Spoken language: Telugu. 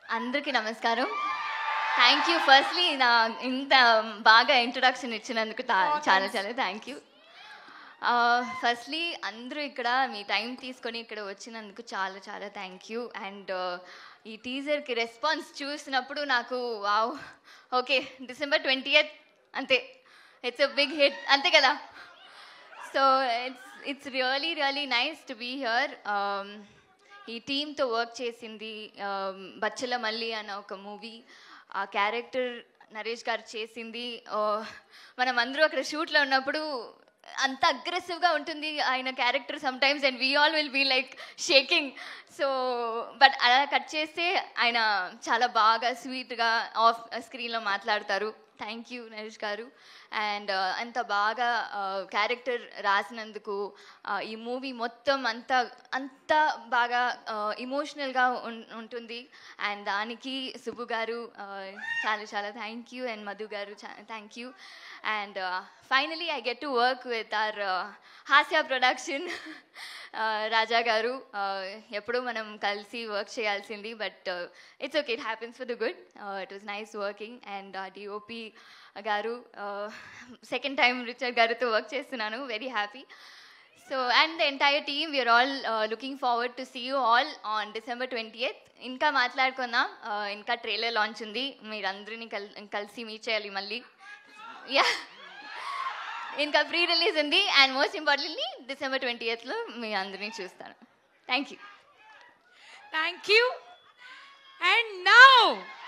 అందరికీ నమస్కారం థ్యాంక్ యూ ఫస్ట్లీ నా ఇంత బాగా ఇంట్రొడక్షన్ ఇచ్చినందుకు తా- చాలా చాలా థ్యాంక్ యూ ఫస్ట్లీ అందరూ ఇక్కడ మీ టైం తీసుకొని ఇక్కడ వచ్చినందుకు చాలా చాలా థ్యాంక్ యూ అండ్ ఈ టీజర్కి రెస్పాన్స్ చూసినప్పుడు నాకు వావ్ ఓకే డిసెంబర్ ట్వంటీ అంతే ఇట్స్ అ బిగ్ హిట్ అంతే కదా so it's it's really really nice to be here ఈ టీంతో వర్క్ చేసింది um, బచ్చల మల్లి అన్న ఒక మూవీ ఆ క్యారెక్టర్ నరేష్ గారు చేసింది uh, మనం అందరూ అక్కడ షూట్లో ఉన్నప్పుడు అంత అగ్రెసివ్గా ఉంటుంది ఆయన character some times and we all will be like shaking so but అలా కట్ చేస్తే ఆయన చాలా బాగా స్వీట్గా ఆఫ్ స్క్రీన్లో మాట్లాడతారు థ్యాంక్ యూ నరేష్ గారు అండ్ అంత బాగా క్యారెక్టర్ రాసినందుకు uh, ఈ మూవీ మొత్తం అంత అంత బాగా ఇమోషనల్గా ఉంటుంది అండ్ దానికి సుబ్బు గారు uh, చాలా చాలా థ్యాంక్ యూ అండ్ మధు గారు thank you and finally I get to work with our Haasya production Raja గారు uh, ఎప్పుడూ మనం కలిసి వర్క్ చేయాల్సింది but it's okay it happens for the good it was nice working and DOP గారు సెకండ్ టైం రిచర్డ్ గారితో వర్క్ చేస్తున్నాను very happy so and the entire team we are all looking forward to see you all on December twenty ఇంకా మాట్లాడుకుందాం Uh, ఇంకా ట్రైలర్ లాంచ్ ఉంది మీరందరినీ కల్ కలిసి మీట్ చేయాలి మళ్ళీ యా ఇంకా ప్రీ రిలీజ్ ఉంది and most importantly December twenty ఎయిత్లో మీ అందరినీ చూస్తాను thank you Thank you. And now,